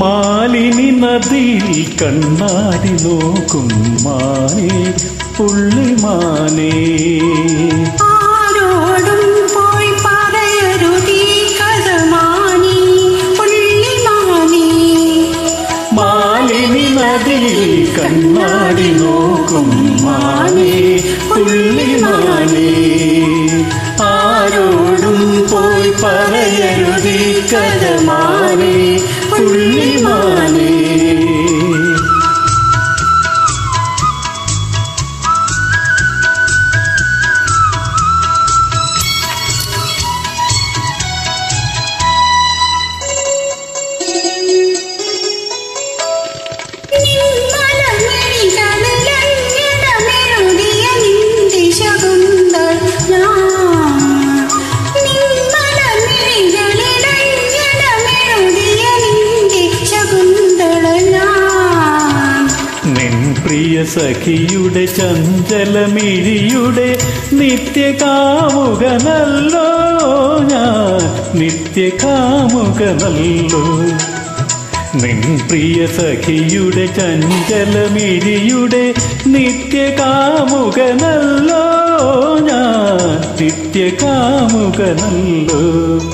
മാലിനി നദിയിൽ കണ്ണാടി നോക്കും മാനേ പുള്ളിമാനേ ആരോടും പോയി പറയരുതീ കഥ മാനി പുള്ളിമാനി മാലിനി നദിയിൽ കണ്ണാടി നോക്കും മാനേ പുള്ളിമാനേ ആരോടും പോയി പറയരുതീ കഥ മാനേ പുള്ളിമാനേ നിന്മലമിഴികളിലഞ്ഞിടമെഴുതിയ നിന്റെ ശകുന്തള ഞാൻ. നിന്മലമിഴികളിലഞ്ഞിടമെഴുതിയ നിന്റെ ശകുന്തള ഞാൻ. നിൻ പ്രിയ സഖിയുടെ ചഞ്ചലമിഴിയുടെ നിത്യകാമുകനല്ലോ ഞാൻ നിത്യകാമുകനല്ലോ നിൻ പ്രിയ സഖിയുടെ ചഞ്ചലമിഴിയുടെ നിത്യകാമുകനല്ലോ ഞാൻ നിത്യകാമുകനല്ലോ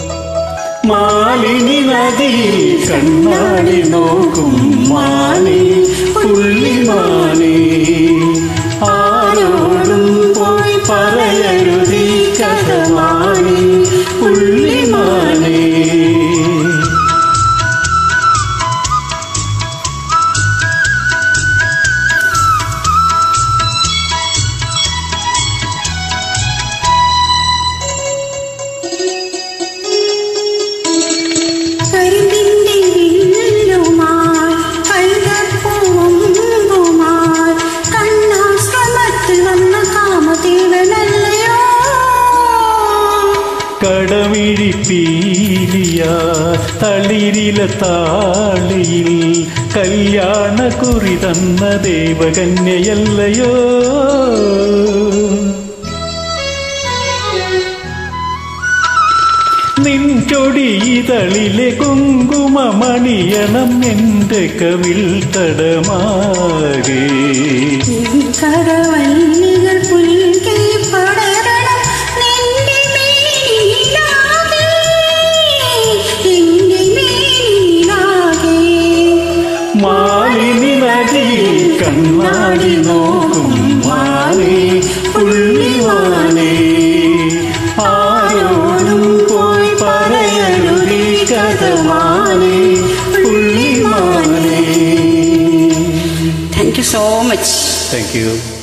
മാലിനി നദിയിൽ കണ്ണാടി നോക്കും മാനേ പുള്ളിമാനേ ആരോടും പോയി പറയരുതീ കഥ മാനേ പുള്ളിമാനേ കരിമ്പിന്റെ വില്ലുമായി കഴുതപ്പൂവുമായി കണ്ണാശ്രമത്തിൽ വന്ന കാമതീവനല്ലയോ കടമിഴി പീലിയ തളിരില താളിയിൽ കല്യാണ കുറി തന്ന ദേവകന്യയല്ലയോ നിൻ ചൊടിയിതളിലെ കുങ്കുമമണിയണം എൻ്റെ കവിൽ തടമാകേ കരവല്ലികൾ പുൽകി പടരണം നിന്റെ മേനിലാകെ എന്റെ മേനിലാകെ മാലിനി നദിയിൽ കണ്ണാടി നോക്കും മാനേ പുള്ളിമാനേ ആരോടും പോയി പറയരുതീ കഥ മാനേ പുള്ളിമാനേ thank you so much thank U